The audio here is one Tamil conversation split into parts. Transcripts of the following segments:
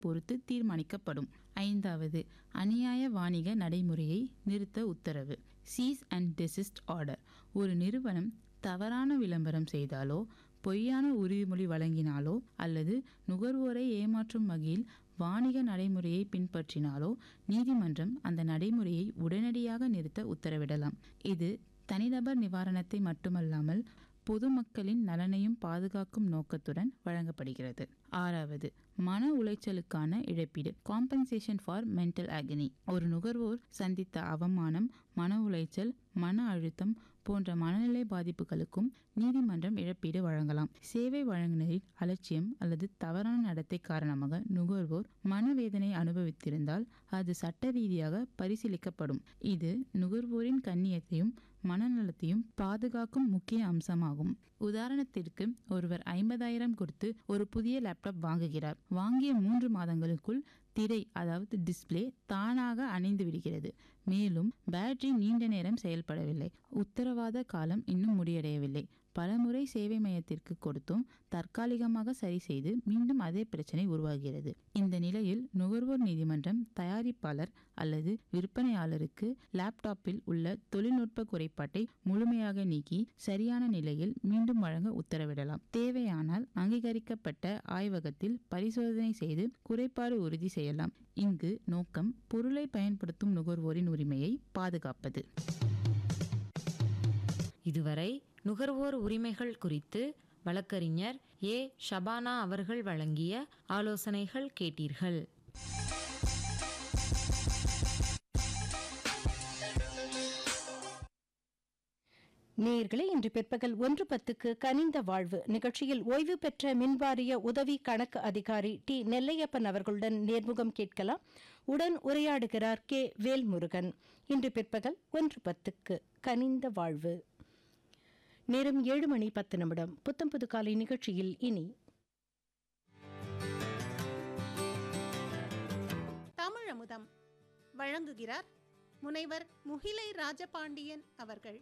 பொறுத்து தீர்மானிக்கப்படும் ஐந்தாவது அநியாய வாணிக நடைமுறையை நிறுத்த உத்தரவு சீஸ் அண்ட் டெசிஸ்ட் ஆர்டர் ஒரு நிறுவனம் தவறான விளம்பரம் செய்தாலோ பொய்யான உறுதிமொழி வழங்கினாலோ அல்லது நுகர்வோரை ஏமாற்றும் வகையில் வாணிக நடைமுறையை பின்பற்றினாலோ நீதிமன்றம் அந்த நடைமுறையை உடனடியாக நிறுத்த உத்தரவிடலாம் இது தனிநபர் நிவாரணத்தை மட்டுமல்லாமல் பொதுமக்களின் நலனையும் பாதுகாக்கும் நோக்கத்துடன் வழங்கப்படுகிறது ஆறாவது மன உளைச்சலுக்கான இழப்பீடு காம்பன்சேஷன் ஃபார் மென்டல் agony ஒரு நுகர்வோர் சந்தித்த அவமானம் மன உளைச்சல் மன அழுத்தம் போன்ற மனநிலை பாதிப்புகளுக்கும் நீதிமன்றம் இழப்பீடு வழங்கலாம் சேவை வழங்குனரின் அலட்சியம் அல்லது தவறான நடத்தை காரணமாக நுகர்வோர் மனவேதனை அனுபவித்திருந்தால் அது சட்ட ரீதியாக பரிசீலிக்கப்படும் இது நுகர்வோரின் கண்ணியத்தையும் மனநலத்தையும் பாதுகாக்கும் முக்கிய அம்சமாகும் உதாரணத்திற்கு ஒருவர் ஐம்பதாயிரம் கொடுத்து ஒரு புதிய லேப்டாப் வாங்குகிறார் வாங்கிய மூன்று மாதங்களுக்குள் திரை அதாவது டிஸ்ப்ளே தானாக அணைந்து விடுகிறது மேலும் பேட்டரி நீண்ட நேரம் செயல்படவில்லை உத்தரவாத காலம் இன்னும் முடியடையவில்லை பலமுறை சேவை மையத்திற்கு கொடுத்தும் தற்காலிகமாக சரி செய்து மீண்டும் அதே பிரச்சனை உருவாகிறது இந்த நிலையில் நுகர்வோர் நீதிமன்றம் தயாரிப்பாளர் அல்லது விற்பனையாளருக்கு லேப்டாப்பில் உள்ள தொழில்நுட்ப குறைபாட்டை முழுமையாக நீக்கி சரியான நிலையில் மீண்டும் வழங்க உத்தரவிடலாம் தேவையானால் அங்கீகரிக்கப்பட்ட ஆய்வகத்தில் பரிசோதனை செய்து குறைபாடு உறுதி செய்யலாம் இங்கு நோக்கம் பொருளை பயன்படுத்தும் நுகர்வோரின் உரிமையை பாதுகாப்பது இதுவரை நுகர்வோர் உரிமைகள் குறித்து வழக்கறிஞர் ஏ ஷபானா அவர்கள் வழங்கிய ஆலோசனைகள் கேட்டீர்கள் நேயர்களே இன்று பிற்பகல் ஒன்று பத்துக்கு கனிந்த வாழ்வு நிகழ்ச்சியில் ஓய்வு பெற்ற மின்வாரிய உதவி கணக்கு அதிகாரி டி நெல்லையப்பன் அவர்களுடன் நேர்முகம் கேட்கலாம் உடன் உரையாடுகிறார் கே வேல்முருகன் இன்று பிற்பகல் ஒன்று பத்துக்கு கனிந்த வாழ்வு நேரம் ஏழு மணி பத்து நிமிடம் புத்தம் புது காலை நிகழ்ச்சியில் இனி தமிழமுதம் வழங்குகிறார் முனைவர் முகிலை ராஜபாண்டியன் அவர்கள்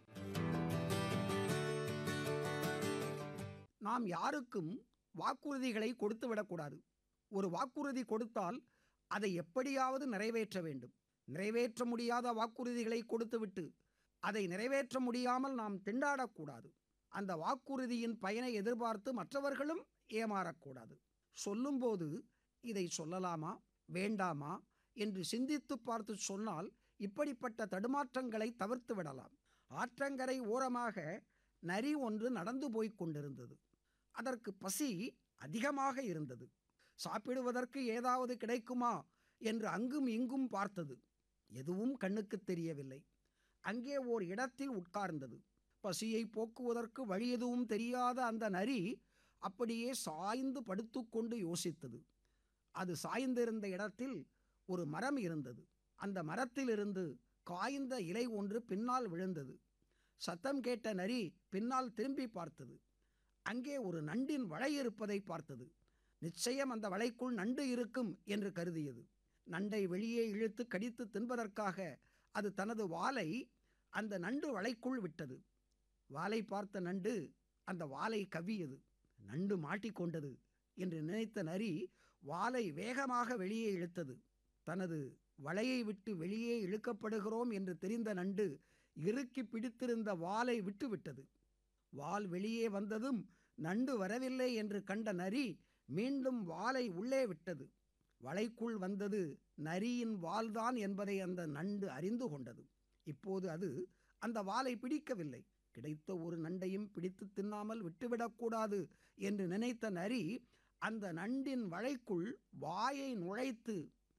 நாம் யாருக்கும் வாக்குறுதிகளை கொடுத்து விடக்கூடாது ஒரு வாக்குறுதி கொடுத்தால் அதை எப்படியாவது நிறைவேற்ற வேண்டும் நிறைவேற்ற முடியாத வாக்குறுதிகளை கொடுத்துவிட்டு அதை நிறைவேற்ற முடியாமல் நாம் திண்டாடக்கூடாது அந்த வாக்குறுதியின் பயனை எதிர்பார்த்து மற்றவர்களும் ஏமாறக்கூடாது சொல்லும்போது இதை சொல்லலாமா வேண்டாமா என்று சிந்தித்து பார்த்து சொன்னால் இப்படிப்பட்ட தடுமாற்றங்களை தவிர்த்து விடலாம் ஆற்றங்கரை ஓரமாக நரி ஒன்று நடந்து போய்க் கொண்டிருந்தது அதற்கு பசி அதிகமாக இருந்தது சாப்பிடுவதற்கு ஏதாவது கிடைக்குமா என்று அங்கும் இங்கும் பார்த்தது எதுவும் கண்ணுக்கு தெரியவில்லை அங்கே ஓர் இடத்தில் உட்கார்ந்தது பசியை போக்குவதற்கு வழி எதுவும் தெரியாத அந்த நரி அப்படியே சாய்ந்து படுத்துக்கொண்டு யோசித்தது அது சாய்ந்திருந்த இடத்தில் ஒரு மரம் இருந்தது அந்த மரத்திலிருந்து காய்ந்த இலை ஒன்று பின்னால் விழுந்தது சத்தம் கேட்ட நரி பின்னால் திரும்பி பார்த்தது அங்கே ஒரு நண்டின் வலை இருப்பதை பார்த்தது நிச்சயம் அந்த வலைக்குள் நண்டு இருக்கும் என்று கருதியது நண்டை வெளியே இழுத்து கடித்து தின்பதற்காக அது தனது வாலை அந்த நண்டு வலைக்குள் விட்டது வாலை பார்த்த நண்டு அந்த வாலை கவ்வியது நண்டு மாட்டிக்கொண்டது என்று நினைத்த நரி வாலை வேகமாக வெளியே இழுத்தது தனது வலையை விட்டு வெளியே இழுக்கப்படுகிறோம் என்று தெரிந்த நண்டு இறுக்கி பிடித்திருந்த வாலை விட்டுவிட்டது வால் வெளியே வந்ததும் நண்டு வரவில்லை என்று கண்ட நரி மீண்டும் வாலை உள்ளே விட்டது வலைக்குள் வந்தது நரியின் வால்தான் என்பதை அந்த நண்டு அறிந்து கொண்டது இப்போது அது அந்த வாலை பிடிக்கவில்லை கிடைத்த ஒரு நண்டையும் பிடித்து தின்னாமல் விட்டுவிடக்கூடாது என்று நினைத்த நரி அந்த நண்டின் வலைக்குள் வாயை நுழைத்து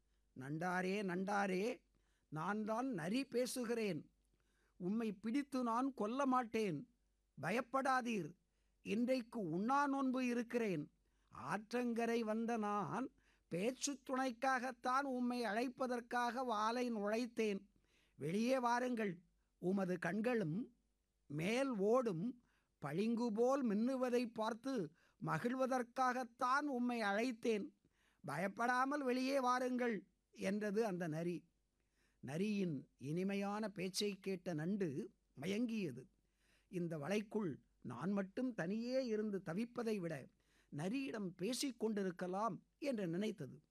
நண்டாரே நண்டாரே நான் தான் நரி பேசுகிறேன் உம்மை பிடித்து நான் கொல்ல மாட்டேன் பயப்படாதீர் இன்றைக்கு உண்ணா நோன்பு இருக்கிறேன் ஆற்றங்கரை வந்த நான் பேச்சு துணைக்காகத்தான் உம்மை அழைப்பதற்காக வாளை நுழைத்தேன் வெளியே வாருங்கள் உமது கண்களும் மேல் ஓடும் பளிங்கு போல் மின்னுவதை பார்த்து மகிழ்வதற்காகத்தான் உம்மை அழைத்தேன் பயப்படாமல் வெளியே வாருங்கள் என்றது அந்த நரி நரியின் இனிமையான பேச்சை கேட்ட நண்டு மயங்கியது இந்த வலைக்குள் நான் மட்டும் தனியே இருந்து தவிப்பதை விட நரியிடம் பேசிக் கொண்டிருக்கலாம் என்று நினைத்தது